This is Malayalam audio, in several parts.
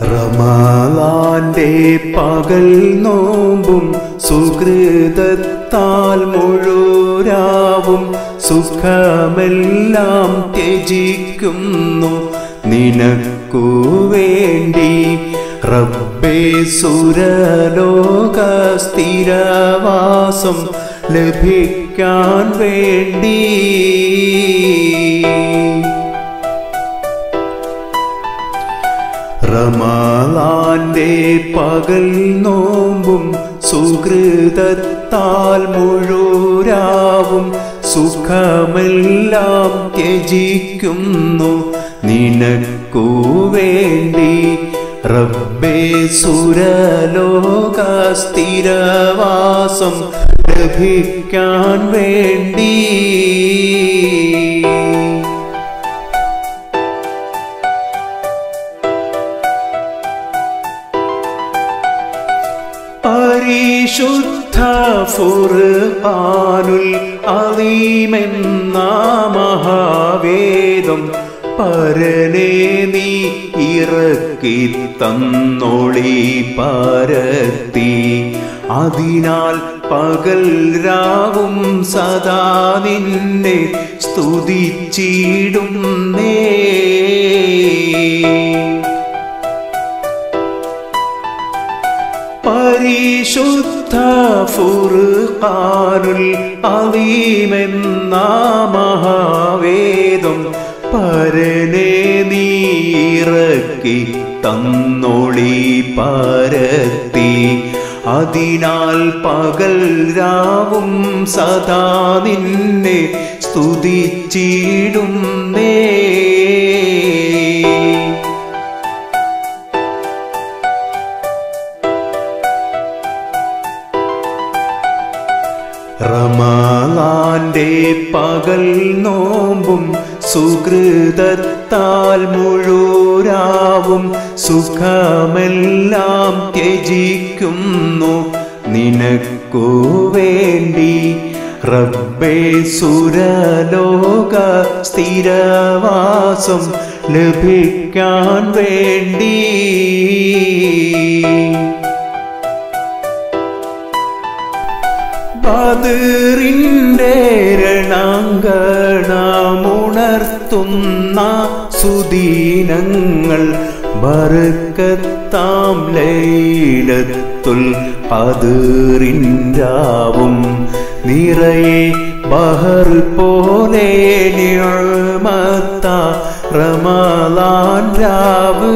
റമലാന്റെ പകൽ നോമ്പും സുഹൃതത്താൽ മുഴുരാവും സുഖമെല്ലാം ത്യജിക്കുന്നു നിനക്കു വേണ്ടി റബ്ബേ സുരലോക സ്ഥിരവാസം ലഭിക്കാൻ വേണ്ടി റമാലാന്റെ പകൽ നോമ്പും സുഹൃതത്താൽ മുഴുരാവും സുഖമെല്ലാം ത്യജിക്കുന്നു നിനക്കു വേണ്ടി റബ്ബേ സുരലോക സ്ഥിരവാസം ലഭിക്കാൻ വേണ്ടി പരിശുദ്ധ ഫുർആനുൽ അലീമെന്ന മഹാവേദം പരനെ നീ ഇറക്കി തന്നൊളി പരത്തി അതിനാൽ പകൽ രാവും സദാ നിന്നെ സ്തുതിച്ചിടുന്നേ പരിശുദ്ധ ഫുർഖാനുൽ അലീമെന്ന മഹാവേദം പരനെ നീറക്കി തന്നൊളി പരത്തി അതിനാൽ പകൽ രാവും സദാ നിന്നെ സ്തുതിച്ചിടുന്നേ റമാലാന്റെ പകൽ നോമ്പും സുഹൃതത്താൽ മുഴുരാവും സുഖമെല്ലാം ത്യജിക്കുന്നു നിനക്കു വേണ്ടി റബ്ബേ സുരലോക സ്ഥിരവാസം ലഭിക്കാൻ വേണ്ടി ബദറിൻ്റെ രണാങ്കണമുണർത്തുന്ന സുദീനങ്ങൾ ബർക്കത്താം ലൈലത്തുൽ അതിറിൻ്റാവും നിറയെ ബഹർ പോലെ നിഴമത്ത റമലാൻ രാവ്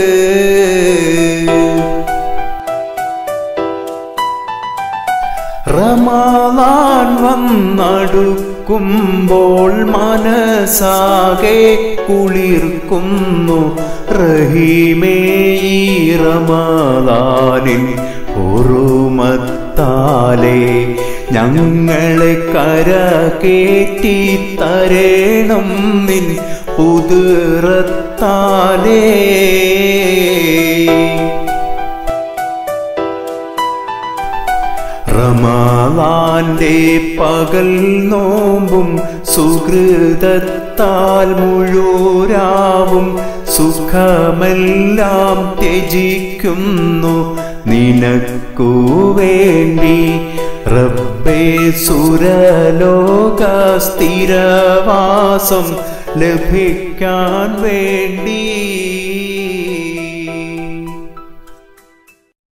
റമാലാൻ വന്നടുക്കുമ്പോൾ മനസ്സാകെ കുളിർക്കുന്നു റഹീമേ ഈ റമാലാനിൻ ഉറുമത്താലേ ഞങ്ങളെ കര കേറ്റി തരേണം നിൻ ഉതിറത്താലേ റമാലാന്റെ പകൽ നോമ്പും സുഹൃതത്താൽ മുഴുരാവും സുഖമെല്ലാം ത്യജിക്കുന്നു നിനക്കു വേണ്ടി റബ്ബേ സുരലോക സ്ഥിരവാസം ലഭിക്കാൻ വേണ്ടി